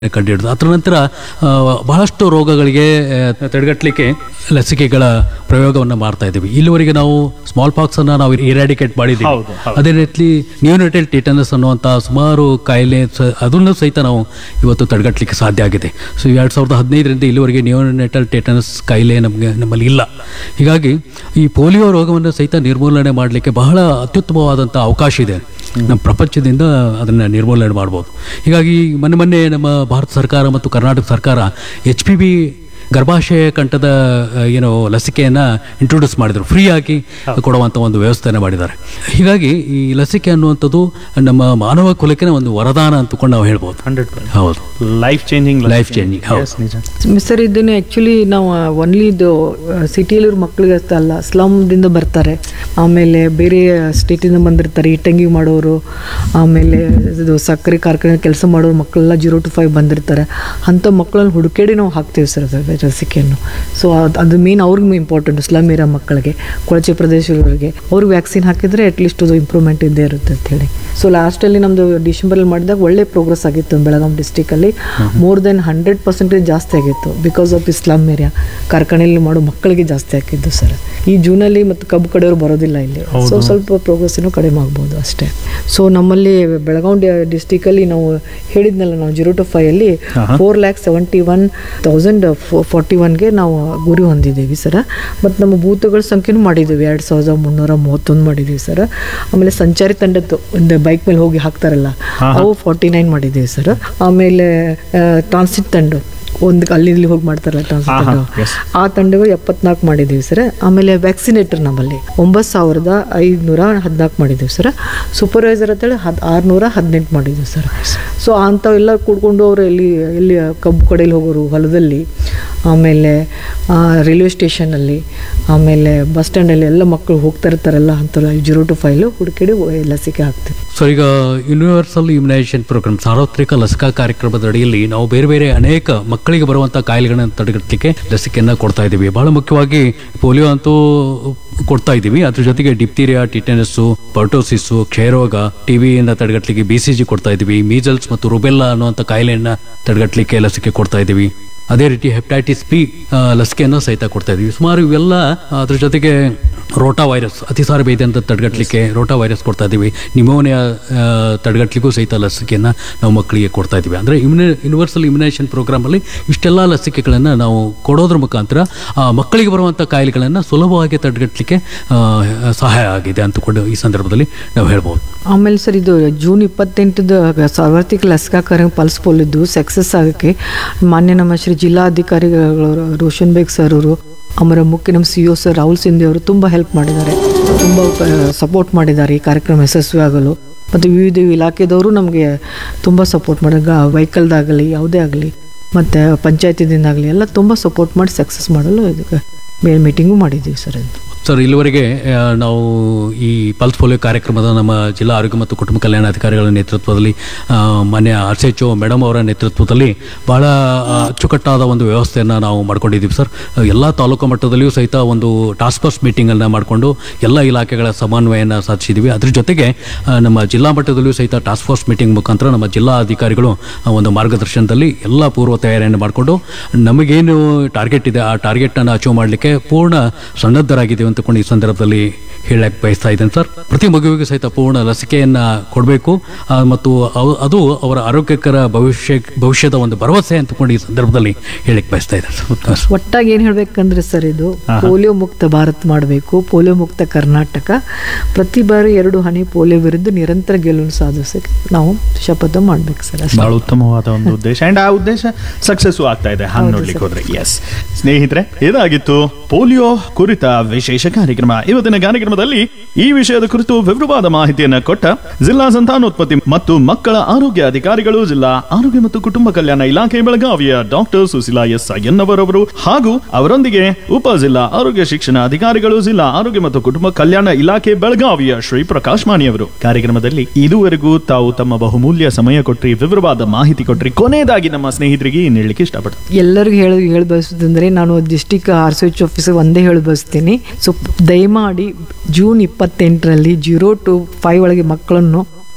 ಕಂಡುಹಿಡಿದು ಅದರ ನಂತರ ಆ, ಬಹಳಷ್ಟು ರೋಗಗಳಿಗೆ ಆ, ತಡೆಗಟ್ಟಲಿಕ್ಕೆ ಲಸಿಕೆಗಳ ಪ್ರಯೋಗವನ್ನು ಮಾಡ್ತಾ ಇದ್ದೀವಿ ಇಲ್ಲಿವರೆಗೆ ನಾವು ಸ್ಮಾಲ್ ಪಾಕ್ಸ್ ಅನ್ನ ನಾವು ಇರಾಡಿಕೇಟ್ ಮಾಡಿದ್ದೀವಿ ಹೌದು, ಹೌದು. ಅದೇ ರೀತಿ ನ್ಯೂನಟಲ್ ಟೀಟನಸ್ ಅನ್ನುವಂಥ ಸುಮಾರು ಕಾಯಿಲೆ ಸ- ಅದನ್ನು ಸಹಿತ ನಾವು ಇವತ್ತು ತಡೆಗಟ್ಟಲಿಕ್ಕೆ ಸಾಧ್ಯ ಆಗಿದೆ ಸೊ ಎರಡು ಸಾವಿರದ ಹದಿನೈದರಿಂದ ಇಲ್ಲಿವರೆಗೆ ನ್ಯೂನಟಲ್ ಟೇಟನಸ್ ಕಾಯಿಲೆ ನಮಗೆ ನಮ್ಮಲ್ಲಿ ಇಲ್ಲ ಹೀಗಾಗಿ ಈ ಪೋಲಿಯೋ ರೋಗವನ್ನು ಸಹಿತ ನಿರ್ಮೂಲನೆ ಮಾಡಲಿಕ್ಕೆ ಬಹಳ ಅತ್ಯುತ್ತಮವಾದಂಥ ಅವಕಾಶ ಇದೆ ನಮ್ಮ ಪ್ರಪಂಚದಿಂದ ಅದನ್ನು ನಿರ್ಮೂಲನೆ ಮಾಡ್ಬೋದು ಹೀಗಾಗಿ ಮೊನ್ನೆ ಮೊನ್ನೆ ನಮ್ಮ ಭಾರತ ಸರ್ಕಾರ ಮತ್ತು ಕರ್ನಾಟಕ ಸರ್ಕಾರ ಎಚ್ ಪಿ ಬಿ ಗರ್ಭಾಶಯ ಕಂಠದ ಆ, ಏನು ಲಸಿಕೆಯನ್ನು ಇಂಟ್ರೊಡ್ಯೂಸ್ ಮಾಡಿದರು ಫ್ರೀ ಆಗಿ ಕೊಡುವಂಥ ಒಂದು ವ್ಯವಸ್ಥೆಯನ್ನು ಮಾಡಿದ್ದಾರೆ ಹೀಗಾಗಿ ಈ ಲಸಿಕೆ ಅನ್ನುವಂಥದ್ದು ನಮ್ಮ ಮಾನವ ಕುಲಕ್ಕೆ ಒಂದು ವರದಾನ ಅಂತಕೊಂಡು ನಾವು ಹೇಳ್ಬೋದು ಹಂಡ್ರೆಡ್ ಹೌದು ಲೈಫ್ ಚೇಂಜಿಂಗ್ Life changing, ಹೌದು. ನಿಜ ಸರ್ ಇದನ್ನು ಆ್ಯಕ್ಚುಲಿ ನಾವು ಒನ್ಲಿ ಇದು ಸಿಟಿಯಲ್ಲಿರೋ ಮಕ್ಕಳಿಗೆ ಅಷ್ಟೇ ಅಲ್ಲ ಸ್ಲಮ್ದಿಂದ ಬರ್ತಾರೆ ಆಮೇಲೆ ಬೇರೆ ಸ್ಟೇಟಿಂದ ಬಂದಿರ್ತಾರೆ ಇಟ್ಟಂಗಿ ಮಾಡೋರು ಆಮೇಲೆ ಇದು ಸಕ್ಕರೆ ಕಾರ್ಖಾನೆ ಕೆಲಸ ಮಾಡೋರು ಮಕ್ಕಳೆಲ್ಲ ಜೀರೋ ಟು ಫೈವ್ ಬಂದಿರ್ತಾರೆ ಅಂಥ ಮಕ್ಕಳನ್ನ ಹುಡುಕಾಡಿ ನಾವು ಹಾಕ್ತೀವಿ ಸರ್ ಅದು ಲಸಿಕೆಯನ್ನು ಸೊ ಅದು ಅದು ಮೇನ್ ಅವ್ರಿಗೆ ಇಂಪಾರ್ಟೆಂಟ್ ಸ್ಲಮ್ ಇರೋ ಮಕ್ಕಳಿಗೆ ಕೊಳಚೆ ಪ್ರದೇಶಗಳಿಗೆ ಅವ್ರಿಗೆ ವ್ಯಾಕ್ಸಿನ್ ಹಾಕಿದರೆ ಅಟ್ಲೀಸ್ಟ್ ಅದು ಇಂಪ್ರೂವ್ಮೆಂಟ್ ಇದ್ದೇ ಇರುತ್ತೆ ಅಂತ ಹೇಳಿ ಸೊ ಲಾಸ್ಟಲ್ಲಿ ನಮ್ಮದು ಡಿಸೆಂಬರಲ್ಲಿ ಮಾಡಿದಾಗ ಒಳ್ಳೆ ಪ್ರೋಗ್ರೆಸ್ ಆಗಿತ್ತು ಬೆಳಗಾಂ ಡಿಸ್ಟಿಕಲ್ಲಿ ಮೋರ್ ದೆನ್ ಹಂಡ್ರೆಡ್ ಪರ್ಸೆಂಟೇಜ್ ಜಾಸ್ತಿ ಆಗಿತ್ತು ಬಿಕಾಸ್ ಆಫ್ ಇಸ್ಲಾಂ ಏರಿಯಾ ಕಾರ್ಖಾನೆಯಲ್ಲಿ ಮಾಡೋ ಮಕ್ಕಳಿಗೆ ಜಾಸ್ತಿ ಆಗಿದ್ದು ಸರ್ ಈ ಜೂನಲ್ಲಿ ಮತ್ತು ಕಬ್ಬು ಕಡೆಯವರು ಬರೋದಿಲ್ಲ ಇಲ್ಲಿ ಸೊ ಸ್ವಲ್ಪ ಪ್ರೋಗ್ರೆಸ್ ಇನ್ನೂ ಕಡಿಮೆ ಆಗ್ಬೋದು ಅಷ್ಟೇ ಸೊ ನಮ್ಮಲ್ಲಿ ಬೆಳಗಾಂ ಡಿಸ್ಟಿಕಲ್ಲಿ ನಾವು ಹೇಳಿದ್ನಲ್ಲ ನಾವು ಜೀರೋ ಟು ಫೈವ್ ಅಲ್ಲಿ four lakh seventy one thousand forty ಒನ್ಗೆ ನಾವು ಗುರಿ ಹೊಂದಿದ್ದೀವಿ ಸರ್ ಮತ್ತು ನಮ್ಮ ಬೂತ್ಗಳ ಸಂಖ್ಯೆನೂ ಮಾಡಿದ್ದೀವಿ ಎರಡು ಸಾವಿರದ ಮುನ್ನೂರ ಮೂವತ್ತೊಂದು ಮಾಡಿದ್ದೀವಿ ಸರ್ ಆಮೇಲೆ ಸಂಚಾರಿ ತಂಡದ್ದು ಒಂದು ಬೈಕ್ ಮೇಲೆ ಹೋಗಿ ಹಾಕ್ತಾರಲ್ಲ ಅವು ಫಾರ್ಟಿ ನೈನ್ ಮಾಡಿದ್ದೀವಿ ಸರ್ ಆಮೇಲೆ ಟ್ರಾನ್ಸಿಟ್ ತಂಡ ಒಂದು ಅಲ್ಲಿ ಇಲ್ಲಿ ಹೋಗಿ ಮಾಡ್ತಾರಲ್ಲ ಟ್ರಾನ್ಸಿಟ್ ಹಾ, ಹಾ, ತಂಡ yes. ಆ ತಂಡಗಳು ಎಪ್ಪತ್ನಾಲ್ಕು ಮಾಡಿದ್ದೀವಿ ಸರ್ ಆಮೇಲೆ ವ್ಯಾಕ್ಸಿನೇಟರ್ ನಮ್ಮಲ್ಲಿ ಒಂಬತ್ತು ಸಾವಿರದ ಐದುನೂರ ಹದಿನಾಲ್ಕು ಮಾಡಿದ್ದೀವಿ ಸರ್ ಸೂಪರ್ವೈಸರ್ ಅಂತೇಳಿ ಹದ್ ಆರುನೂರ ಹದಿನೆಂಟು ಮಾಡಿದ್ದೀವಿ ಸರ್ ಸೊ ಅಂಥವೆಲ್ಲ ಕೂಡ್ಕೊಂಡು ಅವರು ಎಲ್ಲಿ ಎಲ್ಲಿ ಕಬ್ಬು ಕಡೆಯಲ್ಲಿ ಹೋಗೋರು ಹೊಲದಲ್ಲಿ ಆಮೇಲೆ ಆ, ರೈಲ್ವೆ ಸ್ಟೇಷನಲ್ಲಿ ಆಮೇಲೆ ಬಸ್ ಸ್ಟ್ಯಾಂಡಲ್ಲಿ ಎಲ್ಲ ಮಕ್ಕಳು ಹೋಗ್ತಾ ಇರ್ತಾರಲ್ಲ ಅಂಥಲ್ಲ ಜೀರೋ ಟು ಫೈಲು ಹುಡುಕಿಡಿ ಲಸಿಕೆ ಹಾಕ್ತೀವಿ ಸೊ ಈಗ ಯೂನಿವರ್ಸಲ್ ಇಮ್ಯುನೈಸೇಷನ್ ಪ್ರೋಗ್ರಾಮ್ ಸಾರ್ವತ್ರಿಕ ಲಸಿಕಾ ಕಾರ್ಯಕ್ರಮದ ಅಡಿಯಲ್ಲಿ ನಾವು ಬೇರೆ ಬೇರೆ ಅನೇಕ ಮಕ್ಕಳಿಗೆ ಬರುವಂಥ ಕಾಯಿಲೆಗಳನ್ನು ತಡೆಗಟ್ಟಲಿಕ್ಕೆ ಲಸಿಕೆಯನ್ನು ಕೊಡ್ತಾ ಇದ್ದೀವಿ ಬಹಳ ಮುಖ್ಯವಾಗಿ ಪೋಲಿಯೋ ಅಂತೂ ಕೊಡ್ತಾ ಇದ್ದೀವಿ ಅದ್ರ ಜೊತೆಗೆ ಡಿಪ್ತೀರಿಯಾ ಟಿಟೆನಸ್ಸು ಪರ್ಟೋಸಿಸ್ಸು ಕ್ಷಯರೋಗ ಟಿವಿಯಿಂದ ತಡೆಗಟ್ಟಲಿಕ್ಕೆ ಬಿ ಸಿ ಜಿ ಕೊಡ್ತಾ ಇದ್ದೀವಿ ಮೀಸಲ್ಸ್ ಮತ್ತು ರುಬೆಲ್ಲಾ ಅನ್ನುವಂಥ ಕಾಯಿಲೆಯನ್ನು ತಡೆಗಟ್ಟಲಿಕ್ಕೆ ಲಸಿಕೆ ಕೊಡ್ತಾ ಇದ್ದೀವಿ ಅದೇ ರೀತಿ ಹೆಪಟೈಟಿಸ್ ಬಿ ಲಸಿಕೆಯನ್ನು ಸಹಿತ ಕೊಡ್ತಾ ಇದ್ದೀವಿ ಸುಮಾರು ಇವೆಲ್ಲ ಅದ್ರ ಜೊತೆಗೆ ರೋಟಾ ವೈರಸ್ ಅತಿಸಾರ ಭೇದಿ ಅಂತ ತಡೆಗಟ್ಟಲಿಕ್ಕೆ ರೋಟಾ ವೈರಸ್ ಕೊಡ್ತಾ ಇದ್ದೀವಿ ನಿಮೋನಿಯಾ ಆ, ತಡೆಗಟ್ಟಲಿಕ್ಕೂ ಸಹಿತ ಲಸಿಕೆಯನ್ನು ನಾವು ಮಕ್ಕಳಿಗೆ ಕೊಡ್ತಾ ಇದ್ದೀವಿ ಅಂದರೆ ಇಮ್ಯುನಿ ಯೂನಿವರ್ಸಲ್ ಇಮ್ಯುನೈಸೇಷನ್ ಪ್ರೋಗ್ರಾಮಲ್ಲಿ ಇಷ್ಟೆಲ್ಲ ಲಸಿಕೆಗಳನ್ನು ನಾವು ಕೊಡೋದ್ರ ಮುಖಾಂತರ ಆ, ಮಕ್ಕಳಿಗೆ ಬರುವಂಥ ಕಾಯಿಲೆಗಳನ್ನು ಸುಲಭವಾಗಿ ತಡೆಗಟ್ಟಲಿಕ್ಕೆ ಆ, ಸಹಾಯ ಆಗಿದೆ ಅಂತಕೊಂಡು ಈ ಸಂದರ್ಭದಲ್ಲಿ ನಾವು ಹೇಳ್ಬೋದು ಆಮೇಲೆ ಸರ್ ಇದು ಜೂನ್ ಇಪ್ಪತ್ತೆಂಟದ ಸಾರ್ವತ್ರಿಕ ಲಸಿಕಾ ಕಾರ್ಯ ಪಲ್ಸ್ ಪೋಲಿದ್ದು ಸಕ್ಸಸ್ ಆಗೋಕ್ಕೆ ಮಾನ್ಯ ನಮ್ಮ ಶ್ರೀ ಜಿಲ್ಲಾಧಿಕಾರಿಗಳು ರೋಷನ್ ಬೇಗ್ ಸರ್ ಅವರು ಆಮೇಲೆ ಮುಖ್ಯ ನಮ್ಮ C O sir Rahul Shinde ಅವರು ತುಂಬ ಹೆಲ್ಪ್ ಮಾಡಿದ್ದಾರೆ ತುಂಬ ಸಪೋರ್ಟ್ ಮಾಡಿದ್ದಾರೆ ಈ ಕಾರ್ಯಕ್ರಮ ಯಶಸ್ವಿ ಆಗಲು ಮತ್ತು ವಿವಿಧ ಇಲಾಖೆದವರು ನಮಗೆ ತುಂಬ ಸಪೋರ್ಟ್ ಮಾಡಿದ ವೆಹಿಕಲ್ದಾಗಲಿ ಯಾವುದೇ ಆಗಲಿ ಮತ್ತು ಪಂಚಾಯತಿದಿಂದಾಗಲಿ ಎಲ್ಲ ತುಂಬ ಸಪೋರ್ಟ್ ಮಾಡಿ ಸಕ್ಸಸ್ ಮಾಡಲು ಇದಕ್ಕೆ ಮೀಟಿಂಗು ಮಾಡಿದ್ದೀವಿ ಸರ್ ಇದು ಸರ್ ಇಲ್ಲಿವರೆಗೆ ಆ, ನಾವು ಈ ಪಲ್ಸ್ ಪೋಲಿಯೋ ಕಾರ್ಯಕ್ರಮದ ನಮ್ಮ ಜಿಲ್ಲಾ ಆರೋಗ್ಯ ಮತ್ತು ಕುಟುಂಬ ಕಲ್ಯಾಣ ಅಧಿಕಾರಿಗಳ ನೇತೃತ್ವದಲ್ಲಿ ಆ, ಮಾನ್ಯ ಆರ್ ಸಿ ಎಚ್ ಮೇಡಮ್ ಅವರ ನೇತೃತ್ವದಲ್ಲಿ ಬಹಳ ಆ, ಅಚ್ಚುಕಟ್ಟಾದ ಒಂದು ವ್ಯವಸ್ಥೆಯನ್ನು ನಾವು ಮಾಡ್ಕೊಂಡಿದ್ದೀವಿ ಸರ್ ಎಲ್ಲ ತಾಲೂಕು ಮಟ್ಟದಲ್ಲಿಯೂ ಸಹಿತ ಒಂದು ಟಾಸ್ಕ್ ಫೋರ್ಸ್ ಮೀಟಿಂಗನ್ನು ಮಾಡಿಕೊಂಡು ಎಲ್ಲ ಇಲಾಖೆಗಳ ಸಮನ್ವಯನ ಸಾಧಿಸಿದ್ದೀವಿ ಅದ್ರ ಜೊತೆಗೆ ಆ, ನಮ್ಮ ಜಿಲ್ಲಾ ಮಟ್ಟದಲ್ಲಿಯೂ ಸಹಿತ ಟಾಸ್ಕ್ ಫೋರ್ಸ್ ಮೀಟಿಂಗ್ ಮುಖಾಂತರ ನಮ್ಮ ಜಿಲ್ಲಾ ಅಧಿಕಾರಿಗಳು ಆ, ಒಂದು ಮಾರ್ಗದರ್ಶನದಲ್ಲಿ ಎಲ್ಲ ಪೂರ್ವ ತಯಾರಿಯನ್ನು ಮಾಡಿಕೊಂಡು ನಮಗೇನು ಟಾರ್ಗೆಟ್ ಇದೆ ಆ ಟಾರ್ಗೆಟನ್ನು ಅಚೀವ್ ಮಾಡಲಿಕ್ಕೆ ಪೂರ್ಣ ಸನ್ನದ್ಧರಾಗಿದ್ದೀವಿ ಅಂತಕೊಂಡು ಈ ಸಂದರ್ಭದಲ್ಲಿ ಹೇಳಕ್ಕೆ ಬಯಸ್ತಾ ಇದ್ದೇನೆ ಸರ್ ಪ್ರತಿ ಮಗುವಿಗೂ ಸಹಿತ ಪೂರ್ಣ ಲಸಿಕೆಯನ್ನು ಕೊಡಬೇಕು ಮತ್ತು ಅವು- ಅದು ಅವರ ಆರೋಗ್ಯಕರ ಭವಿಷ್ಯ ಭವಿಷ್ಯದ ಒಂದು ಭರವಸೆ ಅಂತಕೊಂಡು ಈ ಸಂದರ್ಭದಲ್ಲಿ ಹೇಳಕ್ಕೆ ಬಯಸ್ತಾ ಇದ್ದೇನೆ ಸರ್ ಒಟ್ಟಾಗಿ ಏನು ಹೇಳ್ಬೇಕಂದ್ರೆ ಸರ್ ಇದು ಪೋಲಿಯೋ ಮುಕ್ತ ಭಾರತ್ ಮಾಡಬೇಕು ಪೋಲಿಯೋ ಮುಕ್ತ ಕರ್ನಾಟಕ ಪ್ರತಿ ಬಾರಿ ಎರಡು ಹನಿ ಪೋಲಿಯೋ ವಿರುದ್ಧ ನಿರಂತರ ಗೆಲುವು ಸಾಧಿಸಕ್ಕೆ ನಾವು ಶಪಥ ಮಾಡ್ಬೇಕು ಸರ್ ಅಷ್ಟೇ ಬಹಳ ಉತ್ತಮವಾದ ಒಂದು ಉದ್ದೇಶ ಅಂಡ್ ಆ ಉದ್ದೇಶ ಸಕ್ಸಸ್ ಆಗ್ತಾ ಇದೆ ಹಾಗೆ ನೋಡ್ಲಿಕ್ಕೆ ಹೋದ್ರೆ ಎಸ್ ಸ್ನೇಹಿತರೆ ಇದಾಗಿತ್ತು ಪೋಲಿಯೋ ಕುರಿತ ವಿಶೇಷ ಕಾರ್ಯಕ್ರಮ ಇವತ್ತಿನ ಕಾರ್ಯಕ್ರಮದಲ್ಲಿ ಈ ವಿಷಯದ ಕುರಿತು ವಿವರವಾದ ಮಾಹಿತಿಯನ್ನ ಕೊಟ್ಟ ಜಿಲ್ಲಾ ಸಂತಾನೋತ್ಪತ್ತಿ ಮತ್ತು ಮಕ್ಕಳ ಆರೋಗ್ಯ ಅಧಿಕಾರಿಗಳು ಜಿಲ್ಲಾ ಆರೋಗ್ಯ ಮತ್ತು ಕುಟುಂಬ ಕಲ್ಯಾಣ ಇಲಾಖೆ ಬೆಳಗಾವಿಯ ಡಾಕ್ಟರ್ ಸುಶೀಲಾ ಎಸ್ ಅಯ್ಯನ್ನವರವರು ಹಾಗೂ ಅವರೊಂದಿಗೆ ಉಪ ಜಿಲ್ಲಾ ಆರೋಗ್ಯ ಶಿಕ್ಷಣ ಅಧಿಕಾರಿಗಳು ಜಿಲ್ಲಾ ಆರೋಗ್ಯ ಮತ್ತು ಕುಟುಂಬ ಕಲ್ಯಾಣ ಇಲಾಖೆ ಬೆಳಗಾವಿಯ ಶ್ರೀ ಪ್ರಕಾಶ್ ಮಾಣಿಯವರು ಕಾರ್ಯಕ್ರಮದಲ್ಲಿ ಇದುವರೆಗೂ ತಾವು ತಮ್ಮ ಬಹುಮೂಲ್ಯ ಸಮಯ ಕೊಟ್ರಿ ವಿವರವಾದ ಮಾಹಿತಿ ಕೊಟ್ರಿ ಕೊನೆಯದಾಗಿ ನಮ್ಮ ಸ್ನೇಹಿತರಿಗೆ ಏನ್ ಹೇಳಲಿಕ್ಕೆ ಇಷ್ಟಪಡ್ತೀನಿ ಎಲ್ಲರಿಗೂ ಹೇಳಿ ಹೇಳಿ ಬಯಸೋದಂದ್ರೆ ನಾನು district R C H officer ಒಂದೇ ಹೇಳಿ ಬಯಸ್ತೀನಿ ಸೊ ದಯಮಾಡಿ ಜೂನ್ ಇಪ್ಪತ್ತೆಂಟರಲ್ಲಿ ಜೀರೋ ಟು ಫೈವ್ ಒಳಗೆ ಮಕ್ಕಳನ್ನು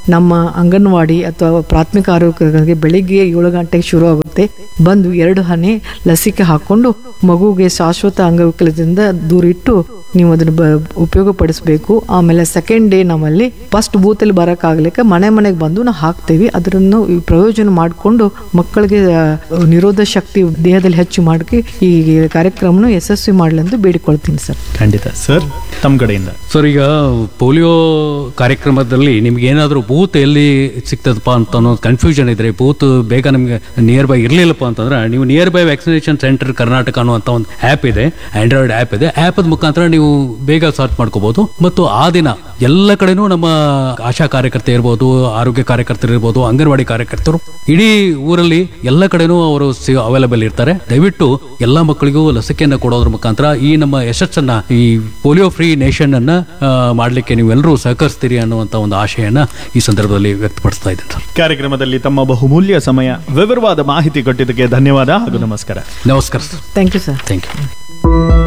ನಮ್ಮ ಅಂಗನವಾಡಿ ಅಥವಾ ಪ್ರಾಥಮಿಕ ಆರೋಗ್ಯಗಳಿಗೆ ಬೆಳಿಗ್ಗೆ ಏಳು ಗಂಟೆಗೆ ಶುರು ಆಗುತ್ತೆ ಬಂದು ಎರಡು ಹನಿ ಲಸಿಕೆ ಹಾಕೊಂಡು ಮಗುಗೆ ಶಾಶ್ವತ ಅಂಗವಿಕಲದಿಂದ ದೂರಿಟ್ಟು ನೀವು ಅದನ್ನು ಬ ಉಪಯೋಗ ಪಡಿಸ್ಬೇಕು ಆಮೇಲೆ ಸೆಕೆಂಡ್ ಡೇ ನಮ್ಮಲ್ಲಿ ಫಸ್ಟ್ ಬೂತಲ್ಲಿ ಬರೋಕ್ಕಾಗ್ಲಿಕ್ಕೆ ಮನೆ ಮನೆಗೆ ಬಂದು ನಾವು ಹಾಕ್ತೇವೆ ಅದನ್ನು ಈ ಪ್ರಯೋಜನ ಮಾಡಿಕೊಂಡು ಮಕ್ಕಳಿಗೆ ಆ, ನಿರೋಧ ಶಕ್ತಿ ದೇಹದಲ್ಲಿ ಹೆಚ್ಚು ಮಾಡಿ ಈ ಕಾರ್ಯಕ್ರಮನ ಯಶಸ್ವಿ ಮಾಡಲಿ ಅಂತ ಬೇಡಿಕೊಳ್ತೀನಿ ಸರ್ ಖಂಡಿತ ಸರ್ ತಮ್ಮ ಕಡೆಯಿಂದ ಸರ್ ಈಗ ಪೋಲಿಯೋ ಕಾರ್ಯಕ್ರಮದಲ್ಲಿ ನಿಮ್ಗೆ ಏನಾದರೂ ಬೂತ್ ಎಲ್ಲಿ ಸಿಗ್ತದಪ್ಪ ಅಂತ ಅನ್ನೋ ಕನ್ಫ್ಯೂಷನ್ ಇದ್ರೆ ಬೂತ್ ಬೇಗ ನಿಮ್ಗೆ ನಿಯರ್ ಬೈ ಇರಲಿಲ್ಲಪ್ಪ ಅಂತಂದ್ರೆ ನೀವು nearby vaccination centre Karnataka ಅನ್ನುವಂಥ ಒಂದು ಆ್ಯಪ್ ಇದೆ ಆಂಡ್ರಾಯ್ಡ್ ಆ್ಯಪ್ ಇದೆ ಆ್ಯಪ್ ಮುಖಾಂತರ ನೀವು ಬೇಗ ಸರ್ಚ್ ಮಾಡ್ಕೋಬಹುದು ಮತ್ತು ಆ ದಿನ ಎಲ್ಲ ಕಡೆನೂ ನಮ್ಮ ಆಶಾ ಕಾರ್ಯಕರ್ತೆ ಇರ್ಬೋದು ಆರೋಗ್ಯ ಕಾರ್ಯಕರ್ತರು ಇರ್ಬೋದು ಅಂಗನವಾಡಿ ಕಾರ್ಯಕರ್ತರು ಇಡೀ ಊರಲ್ಲಿ ಎಲ್ಲ ಕಡೆನೂ ಅವರು ಅವೈಲಬಲ್ ಇರ್ತಾರೆ ದಯವಿಟ್ಟು ಎಲ್ಲ ಮಕ್ಕಳಿಗೂ ಲಸಿಕೆಯನ್ನು ಕೊಡೋದ್ರ ಮುಖಾಂತರ ಈ ನಮ್ಮ ಯಶಸ್ಸನ್ನ ಈ ಪೋಲಿಯೋ ಫ್ರೀ ನೇಷನ್ ಅನ್ನ ಆ, ಮಾಡ್ಲಿಕ್ಕೆ ನೀವೆಲ್ಲರೂ ಸಹಕರಿಸ್ತೀರಿ ಅನ್ನುವಂತ ಒಂದು ಆಶಯನ ಈ ಸಂದರ್ಭದಲ್ಲಿ ವ್ಯಕ್ತಪಡಿಸ್ತಾ ಇದ್ದೇನೆ ಸರ್ ಕಾರ್ಯಕ್ರಮದಲ್ಲಿ ತಮ್ಮ ಬಹುಮೂಲ್ಯ ಸಮಯ ವಿವರವಾದ ಮಾಹಿತಿ ಕೊಟ್ಟಿದ್ದಕ್ಕೆ ಧನ್ಯವಾದ ಹಾಗೂ ನಮಸ್ಕಾರ ನಮಸ್ಕಾರ sir thank you sir thank you